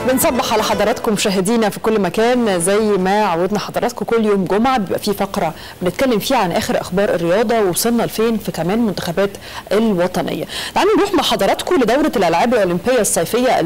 بنصبح على حضراتكم مشاهدينا في كل مكان زي ما عودنا حضراتكم كل يوم جمعه بيبقى في فقره بنتكلم فيها عن اخر اخبار الرياضه ووصلنا لفين في كمان منتخبات الوطنيه. تعالوا نروح مع حضراتكم لدوره الالعاب الاولمبيه الصيفيه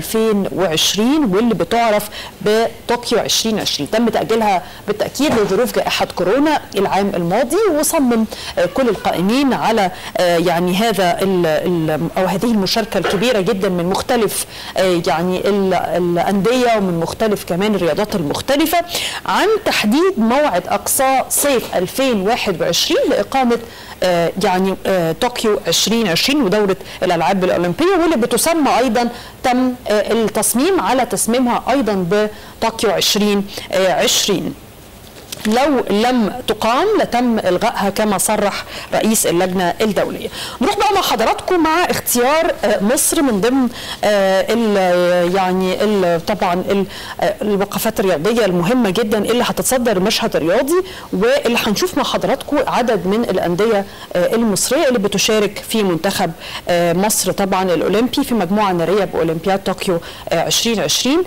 2020 واللي بتعرف بطوكيو 2020 تم تاجيلها بالتاكيد لظروف جائحه كورونا العام الماضي وصمم كل القائمين على يعني هذا ال ال او هذه المشاركه الكبيره جدا من مختلف يعني الانديه ومن مختلف كمان الرياضات المختلفه عن تحديد موعد اقصى صيف 2021 لاقامه آه يعني آه طوكيو 2020 ودوره الالعاب الاولمبيه واللي بتسمى ايضا تم آه التصميم على تسميمها ايضا بطوكيو 2020 لو لم تقام لتم الغائها كما صرح رئيس اللجنه الدوليه. نروح بقى مع حضراتكم مع اختيار مصر من ضمن ال يعني ال طبعا ال الوقفات الرياضيه المهمه جدا اللي هتتصدر المشهد الرياضي واللي هنشوف مع حضراتكم عدد من الانديه المصريه اللي بتشارك في منتخب مصر طبعا الاولمبي في مجموعه ناريه باولمبياد طوكيو 2020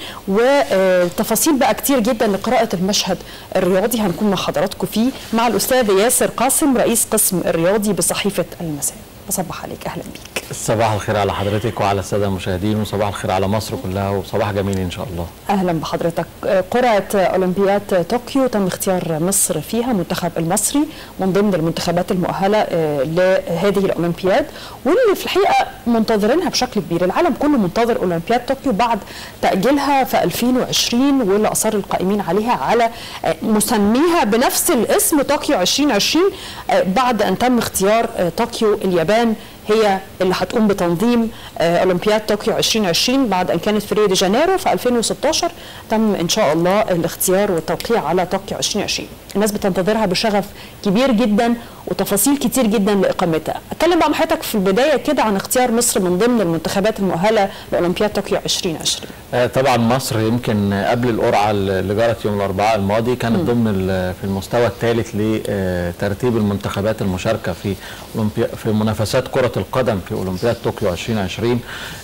وتفاصيل بقى كتير جدا لقراءه المشهد الرياضي هنكون مع حضراتكم فيه مع الاستاذ ياسر قاسم رئيس قسم الرياضي بصحيفه المساء بصبح عليك اهلا بيك صباح الخير على حضرتك وعلى الساده المشاهدين وصباح الخير على مصر كلها وصباح جميل ان شاء الله اهلا بحضرتك قرعه اولمبياد طوكيو تم اختيار مصر فيها المنتخب المصري من ضمن المنتخبات المؤهله لهذه الاولمبياد واللي في الحقيقه منتظرينها بشكل كبير العالم كله منتظر اولمبياد طوكيو بعد تاجيلها في 2020 واللي اصر القائمين عليها على مسميها بنفس الاسم طوكيو 2020 بعد ان تم اختيار طوكيو اليابان هي اللي هتقوم بتنظيم اولمبياد طوكيو 2020 بعد ان كانت في ريو دي جانيرو في 2016 تم ان شاء الله الاختيار والتوقيع على طوكيو 2020 الناس بتنتظرها بشغف كبير جدا وتفاصيل كتير جدا لاقامتها اتكلم بقى مع حضرتك في البدايه كده عن اختيار مصر من ضمن المنتخبات المؤهله لاولمبياد طوكيو 2020 طبعا مصر يمكن قبل القرعه اللي جرت يوم الاربعاء الماضي كانت م. ضمن في المستوى الثالث لترتيب المنتخبات المشاركه في في منافسات كره القدم في اولمبياد طوكيو 2020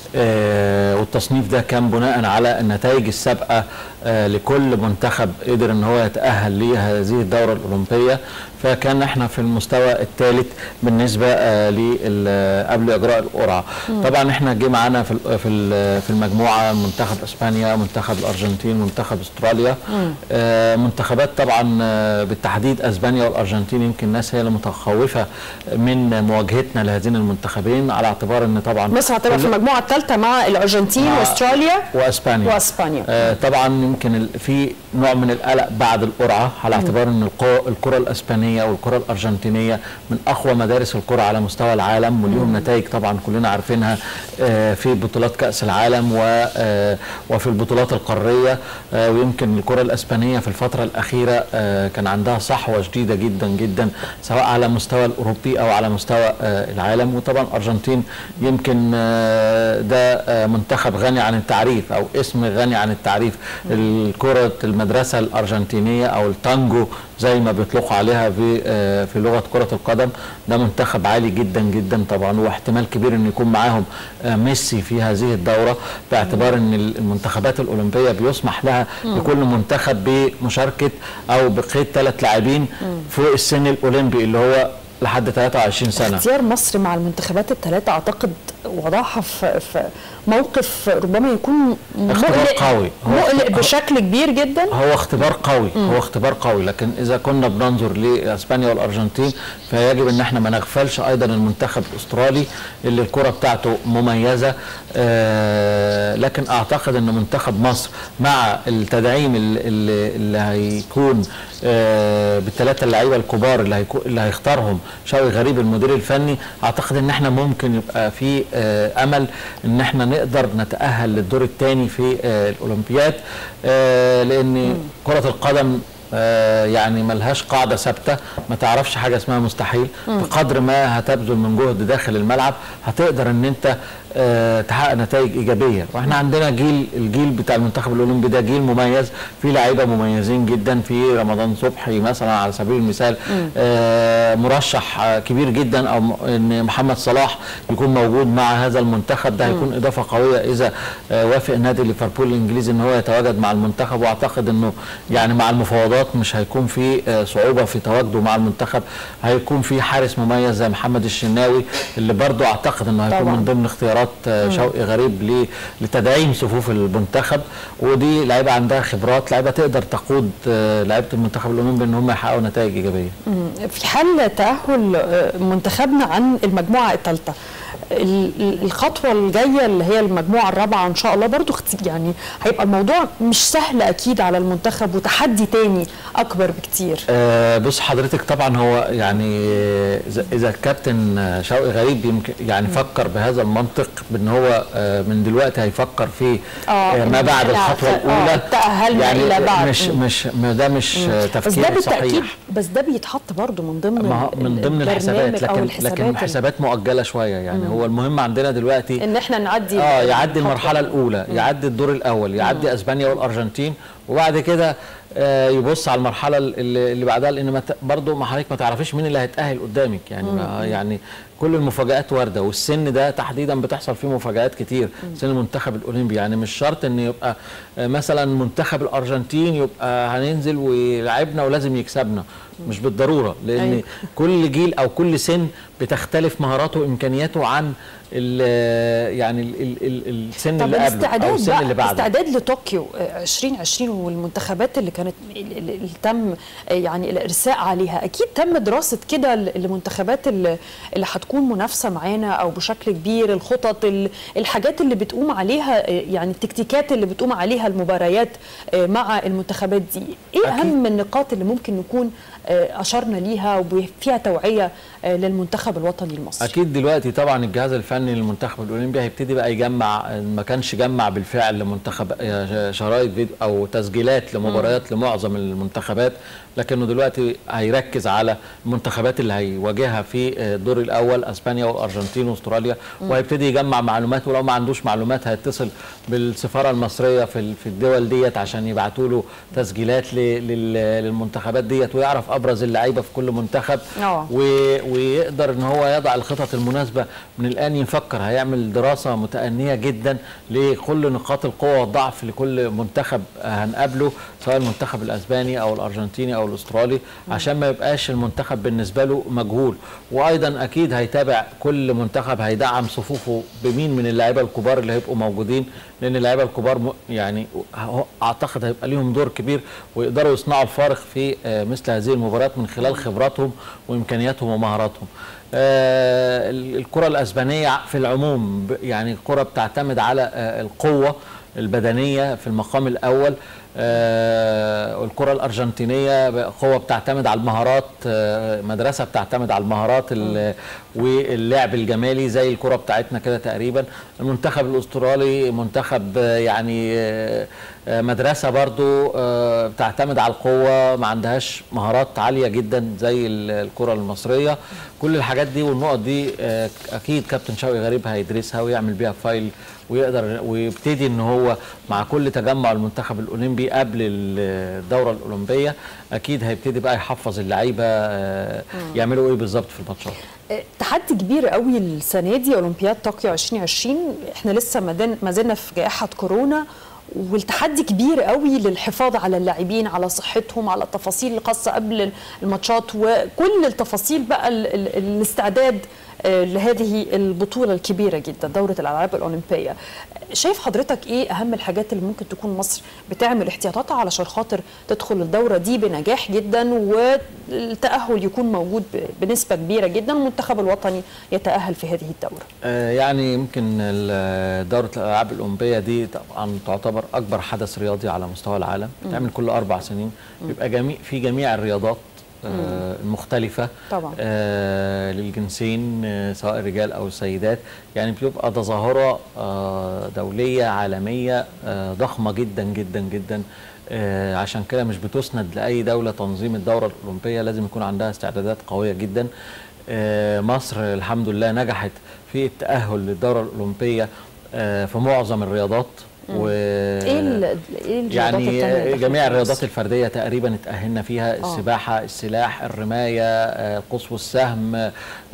آه والتصنيف ده كان بناء على النتائج السابقه آه لكل منتخب قدر ان هو يتاهل لهذه الدوره الاولمبيه فكان احنا في المستوى الثالث بالنسبه آه قبل اجراء القرعه طبعا احنا جه معانا في في في المجموعه منتخب اسبانيا منتخب الارجنتين منتخب استراليا آه منتخبات طبعا آه بالتحديد اسبانيا والارجنتين يمكن الناس هي اللي متخوفه من مواجهتنا لهذين المنتخبين على اعتبار ان طبعا مصر هتبقى في المجموعه الثالثه مع الارجنتين مع واستراليا واسبانيا واسبانيا آه طبعا يمكن في نوع من القلق بعد القرعه على اعتبار ان الكره الاسبانيه والكره الارجنتينيه من اقوى مدارس الكره على مستوى العالم وليهم نتائج طبعا كلنا عارفينها آه في بطولات كاس العالم وفي البطولات القاريه آه ويمكن الكره الاسبانيه في الفتره الاخيره آه كان عندها صحوه شديده جدا جدا سواء على مستوى الاوروبي او على مستوى العالم وطبعا الارجنتين يمكن ده منتخب غني عن التعريف او اسم غني عن التعريف الكره المدرسه الارجنتينيه او التانجو زي ما بيطلقوا عليها في في لغه كره القدم ده منتخب عالي جدا جدا طبعا واحتمال كبير ان يكون معاهم ميسي في هذه الدوره باعتبار ان المنتخبات الاولمبيه بيسمح لها لكل منتخب بمشاركه او بقيد ثلاث لاعبين فوق السن الاولمبي اللي هو لحد 23 سنه اختيار مصر مع المنتخبات الثلاثه اعتقد وضعها في, في موقف ربما يكون اختبار قوي مقلق بشكل كبير جدا هو اختبار قوي مم. هو اختبار قوي لكن اذا كنا بننظر لاسبانيا والارجنتين فيجب ان احنا ما نغفلش ايضا المنتخب الاسترالي اللي الكره بتاعته مميزه آه لكن اعتقد ان منتخب مصر مع التدعيم اللي, اللي هيكون آه بالثلاثه اللعيبه الكبار اللي هيكون اللي هيختارهم شوقي غريب المدير الفني اعتقد ان احنا ممكن يبقى في آه امل ان احنا نقدر نتاهل للدور الثاني في آه الاولمبياد آه لان كره القدم آه يعني ملهاش قاعده ثابته ما تعرفش حاجه اسمها مستحيل بقدر ما هتبذل من جهد داخل الملعب هتقدر ان انت آه، تحقق نتائج ايجابيه واحنا عندنا جيل الجيل بتاع المنتخب الاولمبي ده جيل مميز فيه لعيبه مميزين جدا في رمضان صبحي مثلا على سبيل المثال آه، مرشح آه، كبير جدا او م- ان محمد صلاح يكون موجود مع هذا المنتخب ده هيكون اضافه قويه اذا آه، وافق نادي ليفربول الانجليزي ان هو يتواجد مع المنتخب واعتقد انه يعني مع المفاوضات مش هيكون في آه، صعوبه في تواجده مع المنتخب هيكون في حارس مميز زي محمد الشناوي اللي برضه اعتقد انه هيكون طبعاً. من ضمن اختيارات آه، شوقي غريب ل- لتدعيم صفوف المنتخب ودي لعيبه عندها خبرات لعيبه تقدر تقود آه، لعيبه المنتخب الاولمبي ان هم يحققوا نتائج ايجابيه في حال تأهل آه، منتخبنا عن المجموعة الثالثة ال- ال- الخطوة الجاية اللي هي المجموعة الرابعة إن شاء الله برضو اخت- يعني هيبقى الموضوع مش سهل أكيد على المنتخب وتحدي تاني أكبر بكتير آه، بص حضرتك طبعا هو يعني إذا- اذا الكابتن آه، شوقي غريب يمكن يعني فكر بهذا المنطق بان هو آه، من دلوقتي هيفكر في آه، آه، ما إن بعد إحنا الخطوه آه، الاولى تأهلنا إلى بعد. مش مم. مش ما ده مش آه، بس ده تفكير بالتأكيد صحيح بس ده بيتحط برضو من ضمن ما هو ال- من ضمن الحسابات البرنامج أو لكن الحسابات لكن ال- حسابات مؤجله شويه يعني هو المهم عندنا دلوقتي إن إحنا نعدي اه يعدي الخطوة. المرحله الاولى يعدي الدور الاول يعدي اسبانيا والارجنتين وبعد كده آه يبص على المرحله اللي, اللي بعدها لان ما ت- برضه ما حضرتك ما تعرفيش مين اللي هيتاهل قدامك يعني ما يعني كل المفاجات وارده والسن ده تحديدا بتحصل فيه مفاجات كتير سن المنتخب الاولمبي يعني مش شرط ان يبقى آه مثلا منتخب الارجنتين يبقى هننزل ويلعبنا ولازم يكسبنا مش بالضروره لان أيوة. كل جيل او كل سن بتختلف مهاراته وامكانياته عن ال- يعني ال ال ال السن طب اللي قبله او الاستعداد السن اللي بقى بعده استعداد لطوكيو آه، 2020 والمنتخبات اللي كانت اللي اللي تم آه، يعني الارساء عليها اكيد تم دراسه كده ال- المنتخبات اللي اللي هتكون منافسه معانا او بشكل كبير الخطط ال- الحاجات اللي بتقوم عليها آه، يعني التكتيكات اللي بتقوم عليها المباريات آه، مع المنتخبات دي ايه أكيد. اهم النقاط اللي ممكن نكون آه، اشرنا ليها وفيها توعيه آه، للمنتخب الوطني المصري اكيد دلوقتي طبعا الجهاز الفني للمنتخب الاولمبي هيبتدي بقى يجمع ما كانش جمع بالفعل لمنتخب آه، شرايط فيديو او تسجيلات لمباريات لمعظم المنتخبات لكنه دلوقتي هيركز على المنتخبات اللي هيواجهها في آه، الدور الاول اسبانيا والارجنتين واستراليا وهيبتدي يجمع معلومات ولو ما عندوش معلومات هيتصل بالسفاره المصريه في ال- في الدول ديت عشان يبعتوا له تسجيلات ل- لل- للمنتخبات ديت ويعرف ابرز اللعيبه في كل منتخب آه. و- ويقدر ان هو يضع الخطط المناسبه من الان يفكر هيعمل دراسه متأنية جدا لكل نقاط القوه والضعف لكل منتخب هنقابله سواء المنتخب الاسباني او الارجنتيني او الاسترالي عشان ما يبقاش المنتخب بالنسبه له مجهول وايضا اكيد هيتابع كل منتخب هيدعم صفوفه بمين من اللعيبه الكبار اللي هيبقوا موجودين لان اللعيبه الكبار م- يعني هو- اعتقد هيبقى ليهم دور كبير ويقدروا يصنعوا الفارق في آه، مثل هذه المباريات من خلال خبراتهم وامكانياتهم ومهاراتهم آه، ال- الكره الاسبانيه في العموم ب- يعني كره بتعتمد على آه، القوه البدنيه في المقام الاول آه، والكره الارجنتينيه ب- قوه بتعتمد على المهارات آه، مدرسه بتعتمد على المهارات ال- واللعب الجمالي زي الكره بتاعتنا كده تقريبا المنتخب الاسترالي منتخب آه، يعني آه، آه، مدرسه برضو آه، بتعتمد على القوه ما عندهاش مهارات عاليه جدا زي ال- الكره المصريه كل الحاجات دي والنقط دي آه، اكيد كابتن شوقي غريب هيدرسها ويعمل بيها فايل ويقدر ويبتدي ان هو مع كل تجمع المنتخب الاولمبي قبل الدوره الاولمبيه اكيد هيبتدي بقى يحفظ اللعيبه آه، يعملوا ايه بالظبط في الماتشات آه، تحدي كبير قوي السنه دي اولمبياد طوكيو 2020 احنا لسه ما دن- ما زلنا في جائحه كورونا والتحدي كبير قوي للحفاظ على اللاعبين على صحتهم على التفاصيل الخاصه قبل الماتشات وكل التفاصيل بقى ال ال الاستعداد آه، لهذه البطوله الكبيره جدا دوره الالعاب الاولمبيه شايف حضرتك ايه اهم الحاجات اللي ممكن تكون مصر بتعمل احتياطاتها علشان خاطر تدخل الدوره دي بنجاح جدا والتاهل يكون موجود ب- بنسبه كبيره جدا والمنتخب الوطني يتاهل في هذه الدوره آه، يعني يمكن ال- دورة الألعاب الأولمبية دي طبعا تعتبر أكبر حدث رياضي على مستوى العالم بتعمل كل أربع سنين بيبقى جميع في جميع الرياضات آه، المختلفة طبعا. آه للجنسين آه سواء الرجال أو السيدات يعني بتبقى تظاهرة آه دولية عالمية آه ضخمة جدا جدا جدا آه عشان كده مش بتسند لأي دولة تنظيم الدورة الأولمبية لازم يكون عندها استعدادات قوية جدا آه، مصر الحمد لله نجحت في التاهل للدوره الاولمبيه آه، في معظم الرياضات و ايه ال- ايه الرياضات يعني التانية اللي دخلت جميع في الرياضات مصر؟ الفرديه تقريبا اتاهلنا فيها السباحه السلاح الرمايه آه، القوس والسهم آه،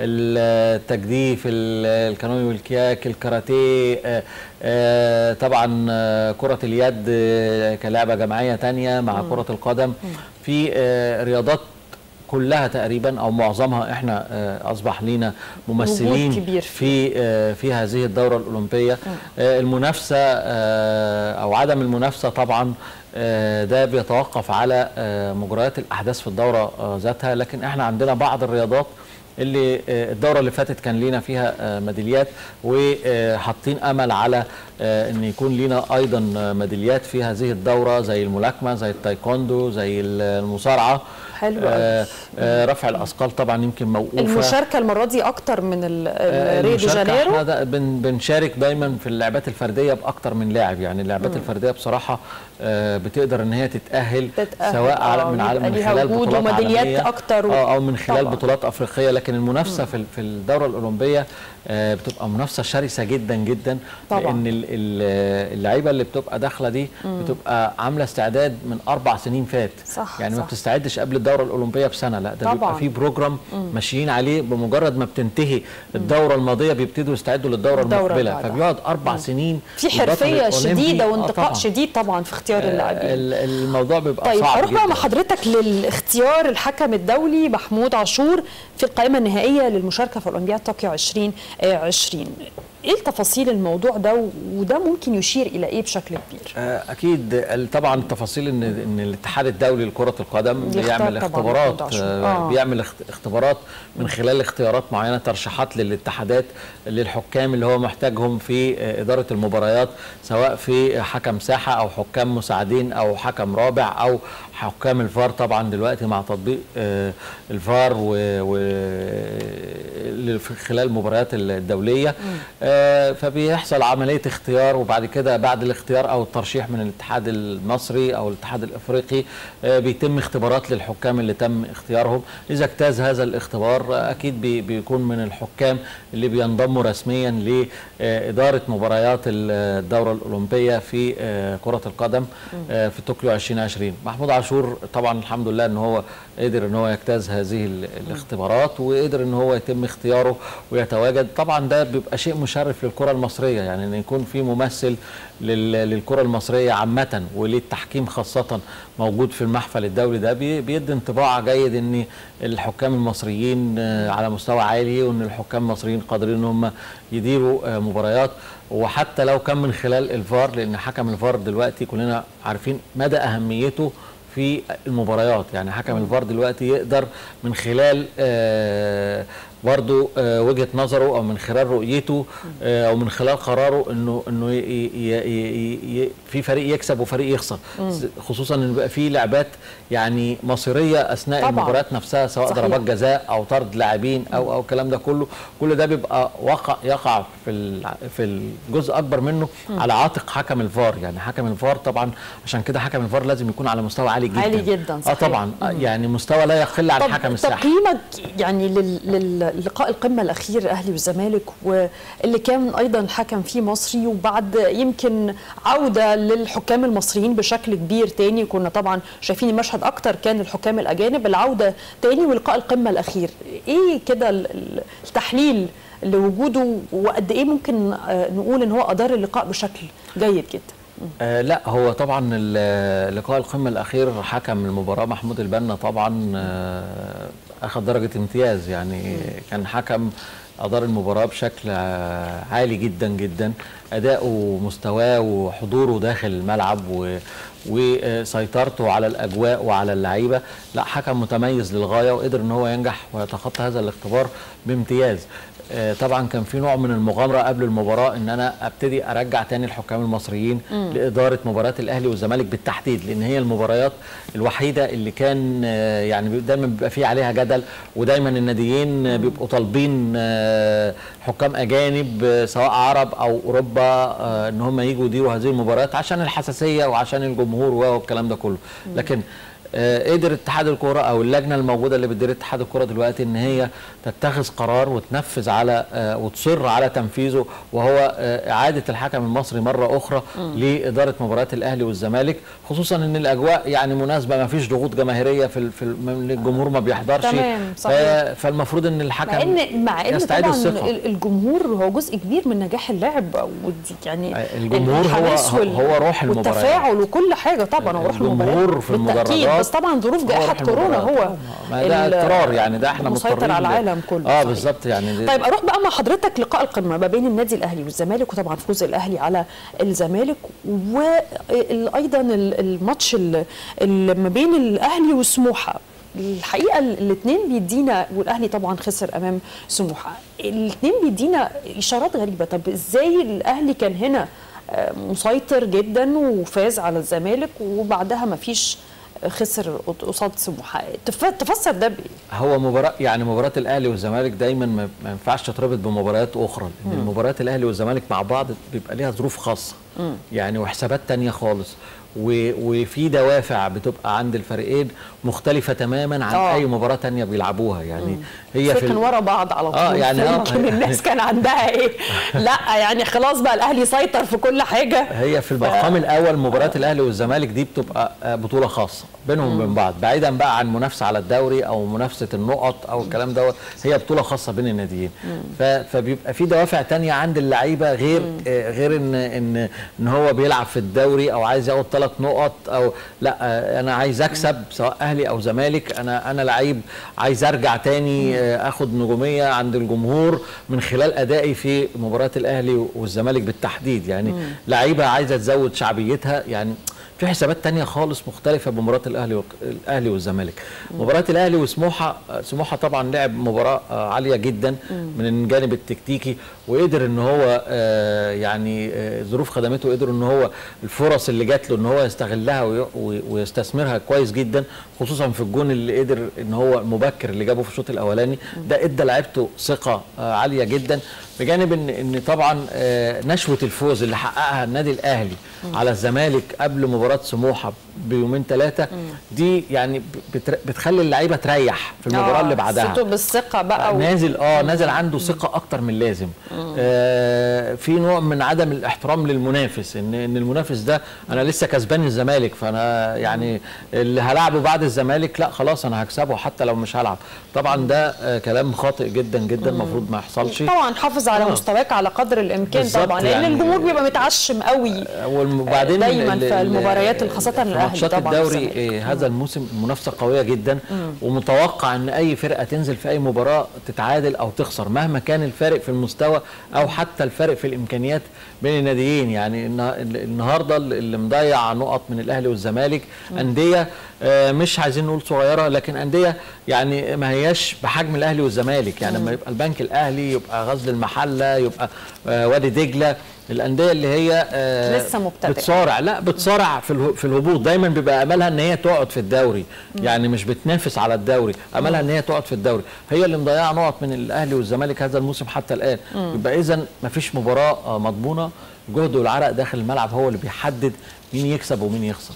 التجديف ال- الكانوي والكياك الكاراتيه آه، آه، طبعا آه، كره اليد آه، كلعبه جماعيه تانية مع كره القدم في آه، رياضات كلها تقريبا او معظمها احنا آه، اصبح لينا ممثلين كبير في آه، في هذه الدوره الاولمبيه آه، المنافسه آه، او عدم المنافسه طبعا آه، ده بيتوقف على آه، مجريات الاحداث في الدوره آه، ذاتها لكن احنا عندنا بعض الرياضات اللي آه، الدوره اللي فاتت كان لينا فيها آه، ميداليات وحاطين امل على آه، ان يكون لينا ايضا آه، ميداليات في هذه الدوره زي الملاكمه زي التايكوندو زي المصارعه حلو أوي. آه، آه، رفع الاثقال طبعا يمكن موقوفه المشاركه المره دي اكتر من ال- آه، ال- ريو دي المشاركة جانيرو احنا دا- بن بنشارك دايما في اللعبات الفرديه باكتر من لاعب يعني اللعبات الفرديه بصراحه آه، بتقدر ان هي تتاهل, تتأهل، سواء على آه، من على يبقى من ليها خلال وجود بطولات وميداليات عالمية أكتر و- اه او من خلال طبعاً. بطولات افريقيه لكن المنافسه في ال- في الدوره الاولمبيه آه، بتبقى منافسه شرسه جدا جدا طبعاً. لان ال- ال- اللعيبه اللي بتبقى داخله دي بتبقى عامله استعداد من اربع سنين فات صح، يعني ما صح. بتستعدش قبل الدوره الاولمبيه بسنه لا ده طبعاً. بيبقى في بروجرام ماشيين عليه بمجرد ما بتنتهي الدوره الماضيه بيبتدوا يستعدوا للدوره الدورة المقبله بعدها. فبيقعد اربع سنين في البطل حرفيه الأولمبي. شديده آه وانتقاء طبعاً. شديد طبعا في اختيار آه، اللاعبين ال- الموضوع بيبقى طيب صعب اروح بقى جدا مع حضرتك للاختيار الحكم الدولي محمود عاشور في القائمه النهائيه للمشاركه في اولمبياد طوكيو 2020 ايه التفاصيل الموضوع ده وده ممكن يشير الى ايه بشكل كبير آه، اكيد ال- طبعا التفاصيل ان ان الاتحاد الدولي لكره القدم بيختار بيعمل طبعاً اختبارات محمود عاشور. آه، آه. بيعمل اخت- اختبارات من خلال اختيارات معينه ترشيحات للاتحادات للحكام اللي هو محتاجهم في آه، اداره المباريات سواء في حكم ساحه او حكام مساعدين او حكم رابع او حكام الفار طبعا دلوقتي مع تطبيق آه، الفار و, و ل- في خلال المباريات الدوليه آه، فبيحصل عمليه اختيار وبعد كده بعد الاختيار او الترشيح من الاتحاد المصري او الاتحاد الافريقي آه، بيتم اختبارات للحكام اللي تم اختيارهم اذا اجتاز هذا الاختبار آه، اكيد بي- بيكون من الحكام اللي بينضموا رسميا لاداره مباريات الدوره الاولمبيه في آه، كره القدم آه، في طوكيو 2020 محمود عاشور طبعا الحمد لله ان هو قدر ان هو يجتاز هذه ال- الاختبارات وقدر ان هو يتم اختياره ويتواجد طبعا ده بيبقى شيء مشرف للكره المصريه يعني ان يكون في ممثل لل- للكره المصريه عامه وللتحكيم خاصه موجود في المحفل الدولي ده بي- بيدي انطباع جيد ان الحكام المصريين آه، على مستوى عالي وان الحكام المصريين قادرين ان هم يديروا آه، مباريات وحتى لو كان من خلال الفار لان حكم الفار دلوقتي كلنا عارفين مدى اهميته في المباريات يعني حكم الفار دلوقتي يقدر من خلال آه برضو آه وجهة نظره او من خلال رؤيته آه او من خلال قراره انه انه ي- ي- ي- ي- في فريق يكسب وفريق يخسر خصوصا ان بيبقى في لعبات يعني مصيريه اثناء طبعاً. المباريات نفسها سواء صحيح. ضربات جزاء او طرد لاعبين او او الكلام ده كله كل ده بيبقى وقع يقع في الع- في الجزء اكبر منه على عاتق حكم الفار يعني حكم الفار طبعا عشان كده حكم الفار لازم يكون على مستوى عالي جدا عالي جدا، اه صحيح. طبعا آه يعني مستوى لا يقل عن طب حكم الساحه تقييمك يعني لل- للقاء القمه الاخير الاهلي والزمالك واللي كان ايضا حكم فيه مصري وبعد يمكن عوده للحكام المصريين بشكل كبير تاني كنا طبعا شايفين المشهد اكتر كان الحكام الاجانب العوده تاني ولقاء القمه الاخير ايه كده ال- ال- التحليل لوجوده وقد ايه ممكن آه، نقول ان هو ادار اللقاء بشكل جيد جدا آه لا هو طبعا ال- لقاء القمه الاخير حكم المباراه محمود البنا طبعا آه اخذ درجه امتياز يعني كان حكم ادار المباراه بشكل آه، عالي جدا جدا اداؤه ومستواه وحضوره داخل الملعب و وسيطرته على الاجواء وعلى اللعيبه لا حكم متميز للغايه وقدر ان هو ينجح ويتخطى هذا الاختبار بامتياز آه، طبعا كان في نوع من المغامره قبل المباراه ان انا ابتدي ارجع تاني الحكام المصريين لاداره مباراه الاهلي والزمالك بالتحديد لان هي المباريات الوحيده اللي كان آه، يعني بي- دايما بيبقى في عليها جدل ودايما الناديين آه، بيبقوا طالبين آه، حكام اجانب آه، سواء عرب او اوروبا آه، ان هم يجوا يديروا هذه المباريات عشان الحساسيه وعشان الجمهور والكلام ده كله لكن آه، قدر اتحاد الكوره او اللجنه الموجوده اللي بتدير اتحاد الكوره دلوقتي ان هي تتخذ قرار وتنفذ على آه، وتصر على تنفيذه وهو آه، اعاده الحكم المصري مره اخرى لاداره مباريات الاهلي والزمالك خصوصا ان الاجواء يعني مناسبه ما فيش ضغوط جماهيريه في ال- في ال- الجمهور ما بيحضرش تمام، صحيح. آه، فالمفروض ان الحكم مع ان مع ان يستعيد طبعا الثقة. ال- الجمهور هو جزء كبير من نجاح اللعب ودي يعني الجمهور هو- الحماس وال- هو روح المباريات. والتفاعل وكل حاجه طبعا هو روح الجمهور المباريات في بالتأكيد، المدرجات بس طبعا ظروف هو جائحه روح كورونا المباريات. هو ما ده ال- اضطرار يعني ده احنا مسيطر مضطرين على ل- العالم كله اه صحيح. بالظبط يعني دي- طيب اروح بقى مع حضرتك لقاء القمه ما بين النادي الاهلي والزمالك وطبعا فوز الاهلي على الزمالك وايضا الماتش ال- ال- ما بين الاهلي وسموحه الحقيقه الاثنين بيدينا والاهلي طبعا خسر امام سموحه الاثنين بيدينا اشارات غريبه طب ازاي الاهلي كان هنا آه، مسيطر جدا وفاز على الزمالك وبعدها ما فيش خسر قصاد سموحه تف- تفسر ده بايه هو مباراة يعني مباراة الأهلي والزمالك دايما ما ما ينفعش تتربط بمباريات أخرى لأن مباريات الأهلي والزمالك مع بعض بيبقى ليها ظروف خاصة يعني وحسابات تانية خالص و- وفي دوافع بتبقى عند الفريقين مختلفة تماما عن آه. أي مباراة تانية بيلعبوها يعني هي في في كان ال- ورا بعض على طول آه، يعني آه. يمكن الناس كان عندها ايه لا يعني خلاص بقى الاهلي سيطر في كل حاجه هي في المقام الاول مباراه الاهلي والزمالك دي بتبقى آه، بطوله خاصه بينهم وبين بعض بعيدا بقى عن منافسه على الدوري او منافسه النقط او الكلام دوت هي بطوله خاصه بين الناديين ف- فبيبقى في دوافع تانية عند اللعيبه غير آه، غير ان ان ان هو بيلعب في الدوري او عايز ياخد ثلاث نقط او لا آه، انا عايز اكسب سواء اهلي او زمالك انا انا لعيب عايز ارجع تاني آه، اخد نجوميه عند الجمهور من خلال ادائي في مباراه الاهلي والزمالك بالتحديد يعني لعيبه عايزه تزود شعبيتها يعني في حسابات تانية خالص مختلفة بمباراة الأهلي وك- الأهلي والزمالك. مباراة الأهلي وسموحة سموحة طبعا لعب مباراة آه، عالية جدا من الجانب التكتيكي وقدر إن هو آه، يعني آه، ظروف خدمته قدر إن هو الفرص اللي جات له إن هو يستغلها وي- وي- ويستثمرها كويس جدا خصوصا في الجون اللي قدر إن هو المبكر اللي جابه في الشوط الأولاني ده إدى لعيبته ثقة آه، عالية جدا بجانب إن إن طبعا آه، نشوة الفوز اللي حققها النادي الأهلي على الزمالك قبل مباراة سموحة بيومين ثلاثة دي يعني بتر- بتخلي اللعيبة تريح في المباراة آه، اللي بعدها حسيته بالثقه بقى و... نازل اه نازل عنده ثقه اكتر من اللازم آه في نوع من عدم الاحترام للمنافس ان ان المنافس ده انا لسه كسبان الزمالك فانا يعني اللي هلعبه بعد الزمالك لا خلاص انا هكسبه حتى لو مش هلعب طبعا ده آه كلام خاطئ جدا جدا المفروض ما يحصلش طبعا حافظ على آه. مستواك على قدر الامكان بالظبط طبعا لان يعني- الجمهور بيبقى متعشم قوي وبعدين دايماً ال- في ال- المباريات خاصة في الأهلي ماتشات طبعاً الدوري والزمالك. إيه هذا الموسم المنافسه قويه جدا ومتوقع ان اي فرقه تنزل في اي مباراه تتعادل او تخسر مهما كان الفارق في المستوى او حتى الفارق في الامكانيات بين الناديين يعني النه- النهارده اللي مضيع نقط من الاهلي والزمالك انديه آه، مش عايزين نقول صغيره لكن انديه يعني ما هياش بحجم الاهلي والزمالك يعني لما يبقى البنك الاهلي يبقى غزل المحله يبقى آه، وادي دجله الانديه اللي هي آه، لسه مبتدئة. بتصارع لا بتصارع في اله- في الهبوط دايما بيبقى املها ان هي تقعد في الدوري يعني مش بتنافس على الدوري املها ان هي تقعد في الدوري هي اللي مضيعه نقط من الاهلي والزمالك هذا الموسم حتى الان يبقى اذا مفيش مباراه آه، مضمونه الجهد والعرق داخل الملعب هو اللي بيحدد مين يكسب ومين يخسر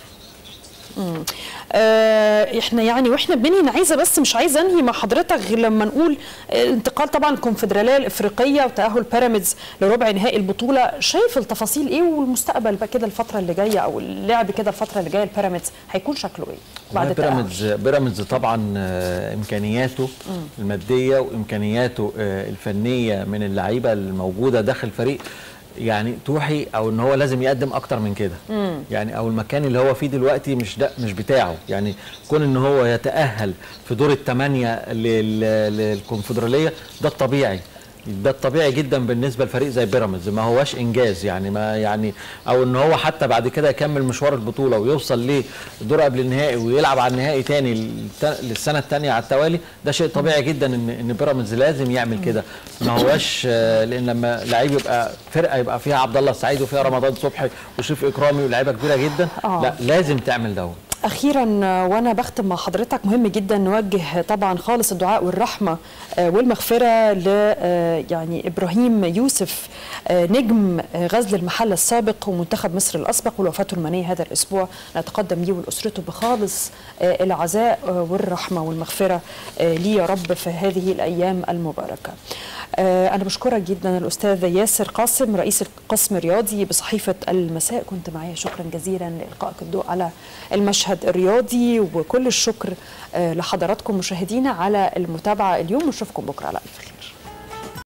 آه احنا يعني واحنا بني انا عايزه بس مش عايزه انهي مع حضرتك غير لما نقول آه، انتقال طبعا الكونفدراليه الافريقيه وتاهل بيراميدز لربع نهائي البطوله شايف التفاصيل ايه والمستقبل بقى كده الفتره اللي جايه او اللعب كده الفتره اللي جايه البيراميدز هيكون شكله ايه بعد والله التأهل؟ بيراميدز بيراميدز طبعا آه، امكانياته الماديه وامكانياته آه، الفنيه من اللعيبه الموجوده داخل الفريق يعني توحي او ان هو لازم يقدم اكتر من كده يعني او المكان اللي هو فيه دلوقتي مش ده مش بتاعه يعني كون ان هو يتاهل في دور الثمانيه لل- للكونفدراليه ده الطبيعي ده الطبيعي جدا بالنسبه لفريق زي بيراميدز ما هواش انجاز يعني ما يعني او ان هو حتى بعد كده يكمل مشوار البطوله ويوصل لدور قبل النهائي ويلعب على النهائي تاني للت- للسنه الثانيه على التوالي ده شيء طبيعي جدا ان ان بيراميدز لازم يعمل كده ما هواش آه، لان لما لعيب يبقى فرقه يبقى فيها عبد الله السعيد وفيها رمضان صبحي وشريف اكرامي ولاعيبه كبيره جدا آه. لا لازم تعمل دوت اخيرا وانا بختم مع حضرتك مهم جدا نوجه طبعا خالص الدعاء والرحمه والمغفره ل يعني ابراهيم يوسف نجم غزل المحله السابق ومنتخب مصر الاسبق والوفاته المنيه هذا الاسبوع نتقدم ليه ولاسرته بخالص العزاء والرحمه والمغفره ليه يا رب في هذه الايام المباركه. أنا بشكرك جدا الأستاذ ياسر قاسم رئيس القسم الرياضي بصحيفة المساء كنت معايا شكرا جزيلا لإلقائك الضوء على المشهد الرياضي وكل الشكر لحضراتكم مشاهدينا على المتابعة اليوم ونشوفكم بكرة على ألف